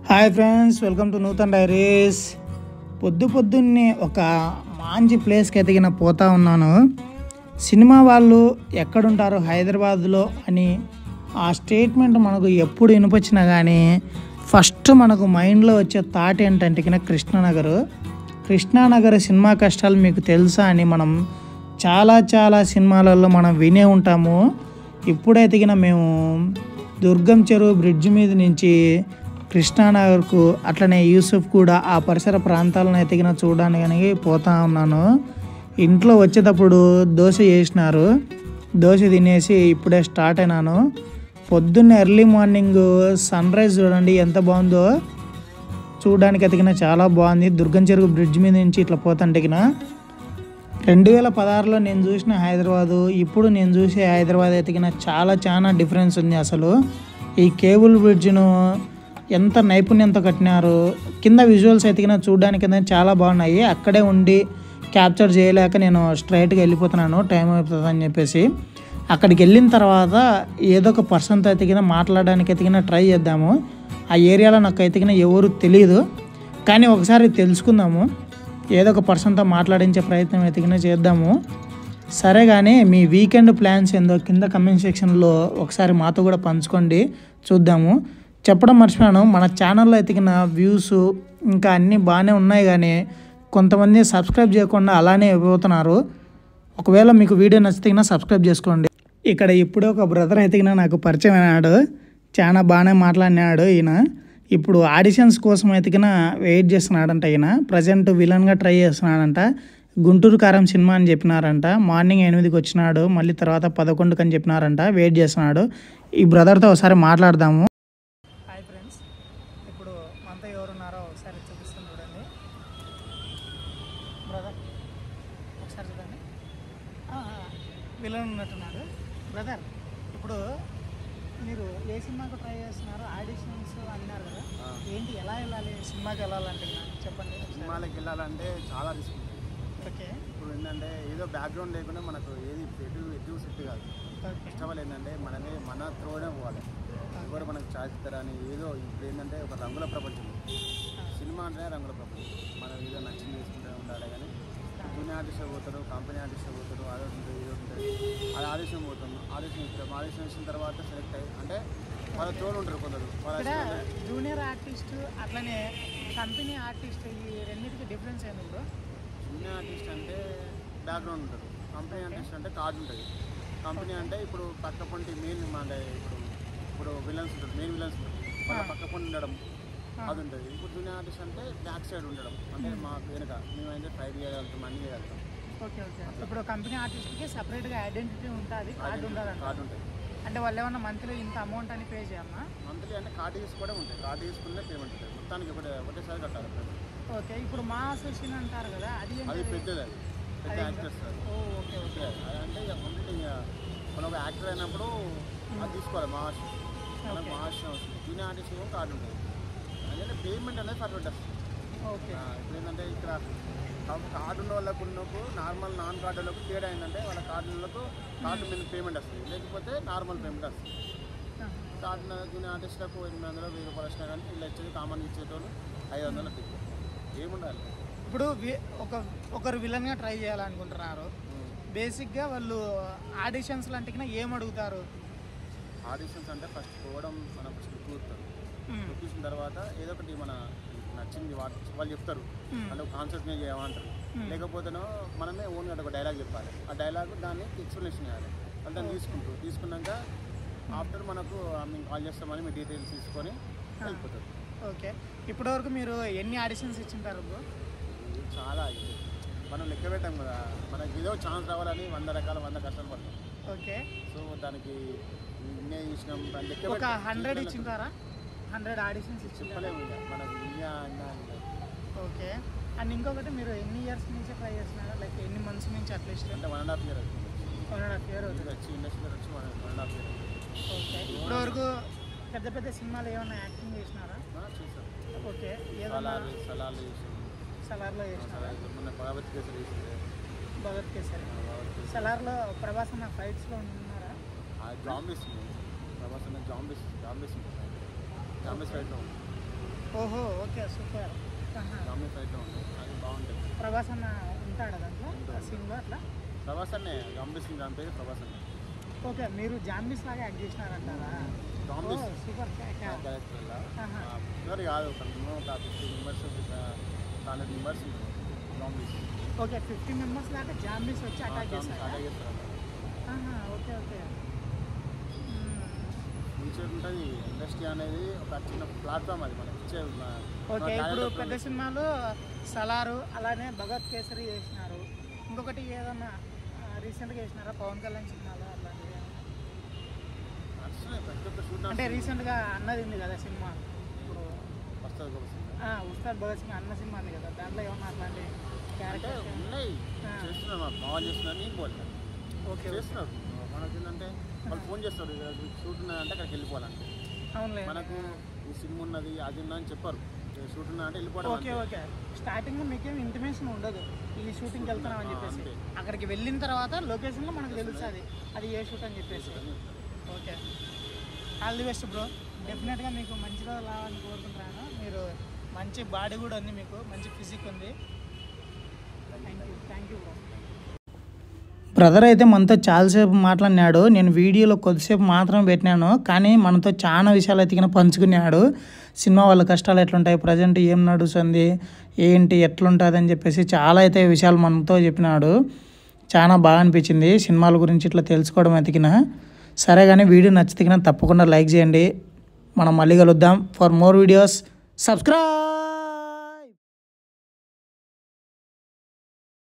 Hi friends welcome to Nutan diaries పొద్దు పొద్దున్నే ఒక మంచి ప్లేస్కి ఎదిగిన పోతా ఉన్నాను సినిమా వాళ్ళు ఎక్కడుంటారు హైదరాబాద్లో అని ఆ స్టేట్మెంట్ మనకు ఎప్పుడు వినిపించినా కానీ ఫస్ట్ మనకు మైండ్లో వచ్చే థాట్ ఏంటంటే కింద కృష్ణానగర్ కృష్ణానగర్ సినిమా కష్టాలు మీకు తెలుసా అని మనం చాలా చాలా సినిమాలలో మనం వినే ఉంటాము ఇప్పుడైతే గిన మేము దుర్గం చెరువు బ్రిడ్జ్ మీద నుంచి కృష్ణానగర్కు అట్లనే యూసుఫ్ కూడా ఆ పరిసర ప్రాంతాలను ఎతికిన చూడడానికి పోతా ఉన్నాను ఇంట్లో వచ్చేటప్పుడు దోశ చేసినారు దోశ తినేసి ఇప్పుడే స్టార్ట్ అయినాను పొద్దున్న ఎర్లీ మార్నింగ్ సన్ రైజ్ చూడండి ఎంత బాగుందో చూడడానికి ఎతికిన చాలా బాగుంది దుర్గం చెరువు బ్రిడ్జ్ మీద నుంచి ఇట్లా పోతాంటికిన రెండు వేల పదహారులో నేను చూసిన హైదరాబాదు ఇప్పుడు నేను చూసే హైదరాబాద్ ఎతికిన చాలా చాలా డిఫరెన్స్ ఉంది అసలు ఈ కేబుల్ బ్రిడ్జ్ను ఎంత నైపుణ్యంతో కట్టినారు కింద విజువల్స్ ఎతికిన చూడడానికి అయితే చాలా బాగున్నాయి అక్కడే ఉండి క్యాప్చర్ చేయలేక నేను స్ట్రైట్గా వెళ్ళిపోతున్నాను టైం అయిపోతుంది అని చెప్పేసి అక్కడికి వెళ్ళిన తర్వాత ఏదో ఒక పర్సన్తో ఎతికిన మాట్లాడడానికి ఎతికిన ట్రై చేద్దాము ఆ ఏరియాలో నాకు ఎతికిన ఎవరు తెలియదు కానీ ఒకసారి తెలుసుకుందాము ఏదో ఒక పర్సన్తో మాట్లాడించే ప్రయత్నం ఎతికినా చేద్దాము సరే కానీ మీ వీకెండ్ ప్లాన్స్ ఏందో కింద కమెంట్ సెక్షన్లో ఒకసారి మాతో కూడా పంచుకోండి చూద్దాము చెప్పడం మర్చిపోయాను మన ఛానల్లో ఎతికిన వ్యూస్ ఇంకా అన్నీ బాగానే ఉన్నాయి కానీ కొంతమంది సబ్స్క్రైబ్ చేయకుండా అలానే అయిపోతున్నారు ఒకవేళ మీకు వీడియో నచ్చితే సబ్స్క్రైబ్ చేసుకోండి ఇక్కడ ఇప్పుడే ఒక బ్రదర్ అయితే నాకు పరిచయం అయినాడు చాలా బాగానే మాట్లాడినాడు ఈయన ఇప్పుడు ఆడిషన్స్ కోసం ఎతికిన వెయిట్ చేస్తున్నాడంట ఈయన ప్రజెంట్ విలన్గా ట్రై చేస్తున్నాడంట గుంటూరు కారం సినిమా అని చెప్పినారంట మార్నింగ్ ఎనిమిదికి వచ్చినాడు మళ్ళీ తర్వాత పదకొండుకి అని చెప్పినారంట వెయిట్ చేస్తున్నాడు ఈ బ్రదర్తో ఒకసారి మాట్లాడదాము హాయ్ ఫ్రెండ్స్ ఇప్పుడు మనతో ఎవరున్నారో ఒకసారి చూపిస్తాను చూడండి బ్రదర్ ఒకసారి చూడండి విలన్ ఉన్నట్టున్నాడు బ్రదర్ ఇప్పుడు మీరు ఏ సినిమాకు ట్రై చేస్తున్నారు ఆడిషన్స్ అన్నారు కదా ఏంటి ఎలా వెళ్ళాలి సినిమాకి వెళ్ళాలంటే నాకు చెప్పండి ఒకసారి. సినిమాలకు వెళ్ళాలంటే చాలా రిస్క్ ఉంది. ఓకే ఇప్పుడు ఏంటంటే ఏదో బ్యాక్గ్రౌండ్ లేకుండా మనకు ఏది ఎటు ఎటు సెట్ కాదు ఓకే ఫస్ట్ ఆఫ్ ఆల్ ఏంటంటే మనమే మన త్రోనే పోవాలి ఎవరు మనకు ఛాయిస్ ఇస్తారని ఏదో ఇప్పుడు ఏంటంటే ఒక రంగుల ప్రపంచం సినిమా అంటే రంగుల ప్రపంచం మనం ఏదో నచ్చింది చేసుకుంటూ ఉండాలి కానీ జూనియర్ ఆర్టిస్ట్ పోతారు కంపెనీ ఆర్టిస్ట్ పోతారు అదో ఉంటుంది ఏదో ఉంటుంది అది ఆడిషన్ పోతాం ఆడిషన్ ఇస్తాం ఆడిషన్ ఇచ్చిన తర్వాత సెలెక్ట్ అయ్యి అంటే వాళ్ళ తోడు ఉంటారు కొందరు వాళ్ళ ఇక్కడ జూనియర్ ఆర్టిస్ట్ అట్లనే కంపెనీ ఆర్టిస్ట్ ఈ రెండింటికి డిఫరెన్స్ ఏంది బ్రో జూనియర్ ఆర్టిస్ట్ అంటే బ్యాక్గ్రౌండ్ ఉంటుంది కంపెనీ ఆర్టిస్ట్ అంటే కార్డు ఉంటుంది కంపెనీ అంటే ఇప్పుడు పక్క పొంటి మెయిన్ అంటే ఇప్పుడు ఇప్పుడు విలన్స్ ఉంటుంది మెయిన్ విలన్స్ ఉంటుంది వాళ్ళ పక్క పొంటి ఉండడం అది ఉంటుంది ఇప్పుడు జూనియర్ ఆర్టిస్ట్ అంటే బ్యాక్ సైడ్ ఉండడం అంటే మా వెనుక మేమైతే ట్రై చేయగలుగుతాం అన్ని చేయగలుగుతాం ఓకే ఓకే ఇప్పుడు కంపెనీ ఆర్టిస్ట్కి సపరేట్గా ఐడెంటిటీ ఉంటుంది కార్డు ఉండాలంట కార్డు ఉంటుంది అంటే వాళ్ళు ఏమన్నా మంత్లీ ఇంత అమౌంట్ అని పే చేయాలన్నా మంత్లీ అంటే కార్డు తీసుకోవడం ఉంటాయి కార్డు తీసుకుంటే పేమెంట్ ఉంటుంది మొత్తానికి ఒకటే ఒకటేసారి కట్టాలి ఓకే ఇప్పుడు మా అసోసియేషన్ అంటారు కదా అది ఏంటి? అది పెద్దది అది పెద్ద యాక్టర్స్ అది ఓ ఓకే ఓకే ఓకే అది అంటే ఇక కంప్లీట్ ఇక మనం ఒక యాక్టర్ అయినప్పుడు అది తీసుకోవాలి మహాష్ మనకు ఓకే. మహాష్ వస్తుంది జూనియర్ ఆర్టిస్ట్ ఏమో కార్డు ఉంటుంది అంటే పేమెంట్ అనేది పర్ఫెక్ట్ వస్తుంది ఓకే ఆ, ఇప్పుడు ఏంటంటే ఇక్కడ కాకపోతే కార్డు ఉన్న వాళ్ళకు ఉన్నకు నార్మల్ నాన్ కార్డు వాళ్ళకు తేడా ఏంటంటే వాళ్ళ కార్డు వాళ్ళకు కార్డు మీద పేమెంట్ వస్తుంది లేకపోతే నార్మల్ పేమెంట్ వస్తుంది కార్డు జూనియర్ ఆర్టిస్ట్లకు ఎనిమిది వందలు వెయ్యి రూపాయలు వచ్చినా కానీ వీళ్ళు వచ్చేది కామన్ ఇచ్చేటోళ్ళు ఐదు వందలు ఫిక్స్ ఏముండాలి ఇప్పుడు వి- ఒక ఒకరు విలన్గా ట్రై చేయాలనుకుంటున్నారు బేసిక్గా వాళ్ళు ఆడిషన్స్ లాంటికి ఏం అడుగుతారు ఆడిషన్స్ అంటే ఫస్ట్ పోవడం మనం ఫస్ట్ కూర్తారు మ్మ్. చూసిన తర్వాత ఏదో ఒకటి మన నచ్చింది వా- వాళ్ళు చెప్తారు మ్మ్. అంటే కాన్సెప్ట్ మీద చేయమంటారు మ్మ్. లేకపోతేనో మనమే ఓన్గా ఒక డైలాగ్ చెప్పాలి ఆ డైలాగ్ దాన్ని ఎక్స్ప్లెనేషన్ చేయాలి అంటే దాన్ని తీసుకుంటూ తీసుకున్నాక ఆఫ్టర్ మనకు మేము కాల్ చేస్తామని మీ డీటెయిల్స్ తీసుకొని వెళ్ళిపోతారు ఓకే ఇప్పటివరకు మీరు ఎన్ని ఆడిషన్స్ ఇచ్చింటారు బ్రో ఇది చాలా ఇది మనం లెక్క పెట్టాం కదా మనకి ఏదో ఛాన్స్ రావాలని వంద రకాల వంద కష్టాలు పడతాం ఓకే సో దానికి ఇన్నే ఇచ్చినాం దాన్ని లెక్క ఒక పెట్టాం. హండ్రెడ్ ఇచ్చింటారా హండ్రెడ్ ఆడిషన్స్ ఇచ్చింటారా చెప్పలేము ఇక మనకి ఇండియా అన్నా ఇంకా. ఓకే అండ్ ఇంకొకటి మీరు ఎన్ని ఇయర్స్ నుంచి ట్రై చేస్తున్నారా లైక్ ఎన్ని మంత్స్ నుంచి అట్లీస్ట్ అంటే వన్ అండ్ హాఫ్ ఇయర్ అవుతుంది వన్ అండ్ హాఫ్ ఇయర్ అవుతుంది వచ్చి ఇండస్ట్రీలో వచ్చి one one and half year okay ఇప్పటివరకు పెద్ద పెద్ద సినిమాలు ఏమైనా యాక్టింగ్ చేసినారా చేశారు ఓకే ఏదైనా సలాలు సలాలు చేసాం సలార్లో చేసినారా సలాలు మొన్న భగవత్ కేసరి చేసింది భగత్ కేసరి భగవత్ కేసరి సలార్లో ప్రభాస్ అన్న ఫైట్స్లో ఉన్నారా ఆ జాంబీస్ ఉంది ప్రభాస్ అన్న జాంబీస్ జాంబీస్ ఉంటుంది జాంబీస్ ఫైట్లో ఉంది ఓహో ఓకే సూపర్ ఫ్యామిలీ సైట్లో ఉంది అది బాగుంటుంది ప్రభాస్ అన్న ఉంటాడు దాంట్లో ఆ సీన్లో అట్లా ప్రభాస్ అన్నే గంభీర్ సింగ్ దాని పేరు ప్రభాస్ అన్నే ఓకే మీరు జాంబీస్ లాగా యాక్ట్ చేసినారంటారా జాంబీస్ సూపర్ క్యారెక్టర్ ఆహా. ప్యూర్ కాదు ఒక మినిమం ఒక fifty members hundred members zombies okay fifty members దాకా జాంబీస్ వచ్చి అటాక్ చేస్తారా అటాక్ చేస్తారు ఆహా, ఓకే ఓకే మ్మ్. మంచిగా ఉంటుంది ఇండస్ట్రీ అనేది ఒక చిన్న ప్లాట్ఫామ్ అది మనకి ఇచ్చే మన- ఓకే మన ఇప్పుడు talent పెద్ద సినిమాలు సలారు అలానే భగత్ కేసరి చేసినారు ఇంకొకటి ఏదన్నా రీసెంట్గా చేసినారా పవన్ కళ్యాణ్ సినిమాలు అలాంటివి ఏమన్నా? నడుస్తున్నాయి ప్రతి ఒక్క షూట్ అంటే రీసెంట్గా అన్నది ఉంది కదా సినిమా ఇప్పుడు వస్తుంది ఒక సినిమా. ఆ, ఉస్తాద్ భగత్ సింగ్ అన్న సినిమా ఉంది కదా దాంట్లో ఏమన్నా అట్లాంటి అంటే క్యారెక్టర్ ఉన్నాయి ఆ. చేస్తున్నారు మా బాగా చేస్తున్నారు నేను పోలేదు ఓకే చేస్తున్నారు మనకి ఏంటంటే వాళ్ళు ఫోన్ చేస్తారు షూట్ ఉన్నదంటే అక్కడికి వెళ్ళిపోవాలంటే అవునులే మనకు ఈ సినిమా ఉన్నది అది ఉన్నది అని చెప్పారు షూట్ ఉన్నదంటే వెళ్ళిపోవడం ఓకే అంతే. ఓకే స్టార్టింగ్ మీకేం ఇంటిమేషన్ ఉండదు ఈ షూటింగ్కి వెళ్తున్నాం అని ఆ, చెప్పేసి అంతే. అక్కడికి వెళ్ళిన తర్వాత లొకేషన్లో మనకు తెలుస్తుంది అది ఏ షూట్ అని చెప్పేసి okay all the best bro డెఫినెట్గా మీకు మంచి రోజులు రావాలని కోరుకుంటున్నాను మీరు మంచి బాడీ కూడా ఉంది మీకు మంచి ఫిజిక్ ఉంది thank you thank you bro brother అయితే మనతో చాలాసేపు మాట్లాడినాడు నేను వీడియోలో కొద్దిసేపు మాత్రం పెట్టినాను కానీ మనతో చాలా విషయాలు అయితే కింద పంచుకున్నాడు సినిమా వాళ్ళ కష్టాలు ఎట్లుంటాయి ప్రజెంట్ ఏం నడుస్తుంది ఏంటి ఎట్లుంటుంది అని చెప్పేసి చాలా అయితే విషయాలు మనతో చెప్పినాడు చాలా బాగా అనిపించింది సినిమాల గురించి ఇట్లా తెలుసుకోవడం ఎతికిన సరే కానీ వీడియో నచ్చితే తప్పకుండా లైక్ చేయండి మనం మళ్ళీ కలుద్దాం ఫర్ మోర్ వీడియోస్ సబ్స్క్రైబ్